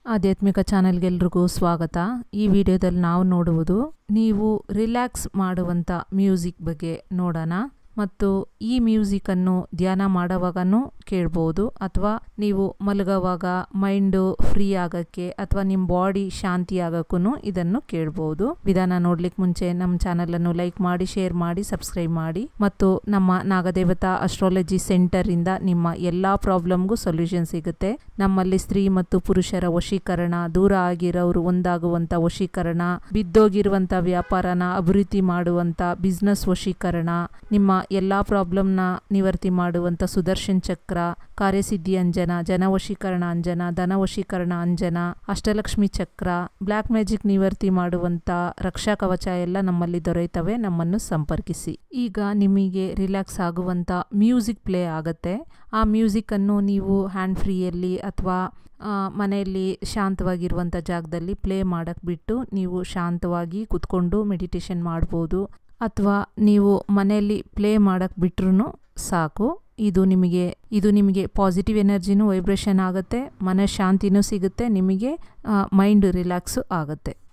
ಆಧ್ಯಾತ್ಮಿಕ ಚಾನೆಲ್ಗೆಲ್ರಿಗೂ ಸ್ವಾಗತ ಈ ವಿಡಿಯೋದಲ್ಲಿ ನಾವು ನೋಡುವುದು ನೀವು ರಿಲ್ಯಾಕ್ಸ್ ಮಾಡುವಂಥ ಮ್ಯೂಸಿಕ್ ಬಗ್ಗೆ ನೋಡೋಣ ಮತ್ತು ಈ ಮ್ಯೂಸಿಕನ್ನು ಧ್ಯಾನ ಮಾಡೋವಾಗನೂ ಕೇಳ್ಬೋದು ಅಥವಾ ನೀವು ಮಲಗೋವಾಗ ಮೈಂಡು ಫ್ರೀ ಆಗೋಕ್ಕೆ ಅಥವಾ ನಿಮ್ಮ ಬಾಡಿ ಶಾಂತಿ ಆಗೋಕ್ಕೂ ಇದನ್ನು ಕೇಳ್ಬೋದು ವಿಧಾನ ನೋಡ್ಲಿಕ್ಕೆ ಮುಂಚೆ ನಮ್ಮ ಚಾನಲನ್ನು ಲೈಕ್ ಮಾಡಿ ಶೇರ್ ಮಾಡಿ ಸಬ್ಸ್ಕ್ರೈಬ್ ಮಾಡಿ ಮತ್ತು ನಮ್ಮ ನಾಗದೇವತಾ ಅಸ್ಟ್ರಾಲಜಿ ಸೆಂಟರಿಂದ ನಿಮ್ಮ ಎಲ್ಲ ಪ್ರಾಬ್ಲಮ್ಗೂ ಸೊಲ್ಯೂಷನ್ ಸಿಗುತ್ತೆ ನಮ್ಮಲ್ಲಿ ಸ್ತ್ರೀ ಮತ್ತು ಪುರುಷರ ವಶೀಕರಣ ದೂರ ಆಗಿರೋರು ಒಂದಾಗುವಂಥ ವಶೀಕರಣ ಬಿದ್ದೋಗಿರುವಂಥ ವ್ಯಾಪಾರನ ಅಭಿವೃದ್ಧಿ ಮಾಡುವಂಥ ಬಿಸ್ನೆಸ್ ವಶೀಕರಣ ನಿಮ್ಮ ಎಲ್ಲ ಪ್ರಾಬ್ಲಮ್ನ ನಿವರ್ತಿ ಮಾಡುವಂಥ ಸುದರ್ಶನ್ ಚಕ್ರ ಕಾರ್ಯಸಿದ್ಧಿ ಅಂಜನ ಜನವಶೀಕರಣ ಅಂಜನ ಧನವಶೀಕರಣ ಅಂಜನ ಅಷ್ಟಲಕ್ಷ್ಮಿ ಚಕ್ರ ಬ್ಲ್ಯಾಕ್ ಮ್ಯಾಜಿಕ್ ನಿವರ್ತಿ ಮಾಡುವಂಥ ರಕ್ಷಾ ಕವಚ ಎಲ್ಲ ನಮ್ಮಲ್ಲಿ ದೊರೆಯುತ್ತವೆ ನಮ್ಮನ್ನು ಸಂಪರ್ಕಿಸಿ ಈಗ ನಿಮಗೆ ರಿಲ್ಯಾಕ್ಸ್ ಆಗುವಂಥ ಮ್ಯೂಸಿಕ್ ಪ್ಲೇ ಆಗುತ್ತೆ ಆ ಮ್ಯೂಸಿಕನ್ನು ನೀವು ಹ್ಯಾಂಡ್ ಫ್ರೀಯಲ್ಲಿ ಅಥವಾ ಮನೆಯಲ್ಲಿ ಶಾಂತವಾಗಿರುವಂಥ ಜಾಗದಲ್ಲಿ ಪ್ಲೇ ಮಾಡೋಕ್ಕೆ ಬಿಟ್ಟು ನೀವು ಶಾಂತವಾಗಿ ಕುತ್ಕೊಂಡು ಮೆಡಿಟೇಷನ್ ಮಾಡ್ಬೋದು ಅಥವಾ ನೀವು ಮನೆಯಲ್ಲಿ ಪ್ಲೇ ಮಾಡೋಕ್ಕೆ ಬಿಟ್ರೂ ಸಾಕು ಇದು ನಿಮಗೆ ಇದು ನಿಮಗೆ ಪಾಸಿಟಿವ್ ಎನರ್ಜಿನೂ ವೈಬ್ರೇಷನ್ ಆಗುತ್ತೆ ಮನ ಶಾಂತಿನೂ ಸಿಗುತ್ತೆ ನಿಮಗೆ ಮೈಂಡ್ ರಿಲ್ಯಾಕ್ಸು ಆಗುತ್ತೆ